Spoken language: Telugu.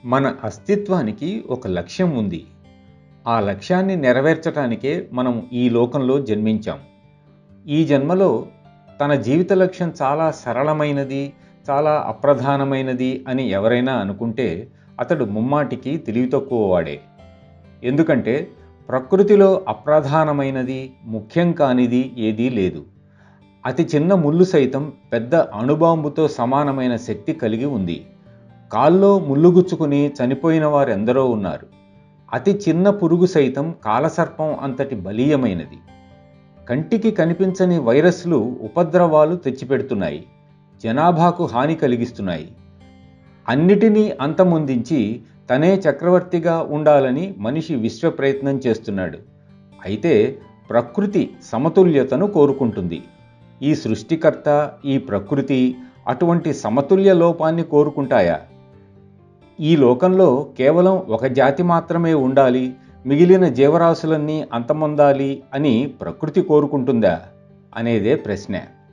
మన అస్తిత్వానికి ఒక లక్ష్యం ఉంది ఆ లక్ష్యాన్ని నెరవేర్చడానికే మనం ఈ లోకంలో జన్మించాం ఈ జన్మలో తన జీవిత లక్ష్యం చాలా సరళమైనది చాలా అప్రధానమైనది అని ఎవరైనా అనుకుంటే అతడు ముమ్మాటికి తెలివి తక్కువ వాడే ఎందుకంటే ప్రకృతిలో అప్రధానమైనది ముఖ్యం కానిది ఏదీ లేదు అతి చిన్న ముళ్ళు సైతం పెద్ద అణుబాంబుతో సమానమైన శక్తి కలిగి ఉంది కాల్లో ముళ్ళు గుచ్చుకుని చనిపోయిన వారెందరో ఉన్నారు అతి చిన్న పురుగు సైతం కాలసర్పం అంతటి బలీయమైనది కంటికి కనిపించని వైరస్లు ఉపద్రవాలు తెచ్చిపెడుతున్నాయి జనాభాకు హాని కలిగిస్తున్నాయి అన్నిటినీ అంతమొందించి తనే చక్రవర్తిగా ఉండాలని మనిషి విశ్వ ప్రయత్నం చేస్తున్నాడు అయితే ప్రకృతి సమతుల్యతను కోరుకుంటుంది ఈ సృష్టికర్త ఈ ప్రకృతి అటువంటి సమతుల్య లోపాన్ని కోరుకుంటాయా ఈ లోకంలో కేవలం ఒక జాతి మాత్రమే ఉండాలి మిగిలిన జీవరాశులన్నీ అంతమొందాలి అని ప్రకృతి కోరుకుంటుందా అనేదే ప్రశ్న